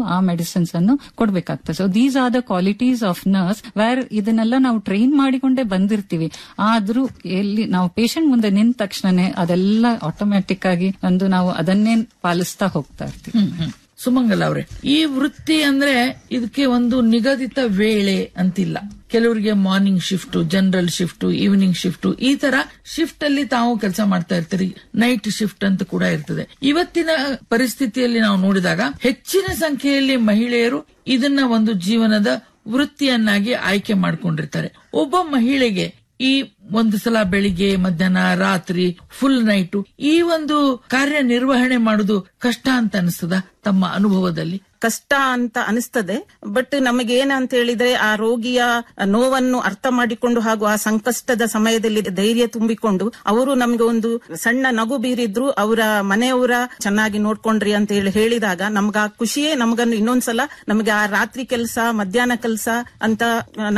ಆ ಮೆಡಿಸಿನ್ಸ್ ಅನ್ನು ಕೊಡ್ಬೇಕಾಗ್ತದೆ so these are the qualities of nurse where ಇದನ್ನೆಲ್ಲ ನಾವು ಟ್ರೈನ್ ಮಾಡಿಕೊಂಡೇ ಬಂದಿರ್ತೀವಿ ಆದ್ರೂ ಎಲ್ಲಿ ನಾವು ಪೇಷಂಟ್ ಮುಂದೆ ನಿಂತ ತಕ್ಷಣನೇ ಅದೆಲ್ಲ ಆಟೋಮ್ಯಾಟಿಕ್ ಆಗಿ ಒಂದು ನಾವು ಅದನ್ನೇ ಪಾಲಿಸ್ತಾ ಹೋಗ್ತಾ ಇರ್ತೀವಿ ಹ್ಮ್, ಹ್ಮ್. ಸುಮಂಗಲ್ ಅವ್ರೆ ಈ ವೃತ್ತಿ ಅಂದ್ರೆ ಇದಕ್ಕೆ ಒಂದು ನಿಗದಿತ ವೇಳೆ ಅಂತಿಲ್ಲ ಕೆಲವರಿಗೆ morning shift general shift evening shift ಈ ತರ ಶಿಫ್ಟ್ ಅಲ್ಲಿ ತಾವು ಕೆಲಸ ಮಾಡ್ತಾ ಇರ್ತೀರಿ ನೈಟ್ ಶಿಫ್ಟ್ ಅಂತ ಕೂಡ ಇರ್ತದೆ ಇವತ್ತಿನ ಪರಿಸ್ಥಿತಿಯಲ್ಲಿ ನಾವು ನೋಡಿದಾಗ ಹೆಚ್ಚಿನ ಸಂಖ್ಯೆಯಲ್ಲಿ ಮಹಿಳೆಯರು ಇದನ್ನ ಒಂದು ಜೀವನದ ವೃತ್ತಿಯನ್ನಾಗಿ ಆಯ್ಕೆ ಮಾಡ್ಕೊಂಡಿರ್ತಾರೆ ಒಬ್ಬ ಮಹಿಳೆಗೆ ಈ ಒಂದು ಸಲ ಬೆಳಿಗ್ಗೆ ಮಧ್ಯಾಹ್ನ ರಾತ್ರಿ ಫುಲ್ ನೈಟ್ ಈ ಒಂದು ಕಾರ್ಯ ನಿರ್ವಹಣೆ ಮಾಡುದು ಕಷ್ಟ ಅಂತ ಅನಿಸ್ತದ ತಮ್ಮ ಅನುಭವದಲ್ಲಿ ಕಷ್ಟ ಅಂತ ಅನಿಸ್ತದೆ ಬಟ್ ನಮಗೆ ಏನಂತ ಹೇಳಿದ್ರೆ ಆ ರೋಗಿಯ ನೋವನ್ನು ಅರ್ಥ ಮಾಡಿಕೊಂಡು ಹಾಗೂ ಆ ಸಂಕಷ್ಟದ ಸಮಯದಲ್ಲಿ ಧೈರ್ಯ ತುಂಬಿಕೊಂಡು ಅವರು ನಮಗೆ ಒಂದು ಸಣ್ಣ ನಗು ಬೀರಿದ್ರು ಅವರ ಮನೆಯವರ ಚೆನ್ನಾಗಿ ನೋಡ್ಕೊಂಡ್ರಿ ಅಂತ ಹೇಳಿ ಹೇಳಿದಾಗ ನಮ್ಗ ಆ ಖುಷಿಯೇ ನಮಗನ್ನು ಇನ್ನೊಂದ್ಸಲ ನಮಗೆ ಆ ರಾತ್ರಿ ಕೆಲಸ ಮಧ್ಯಾಹ್ನ ಕೆಲಸ ಅಂತ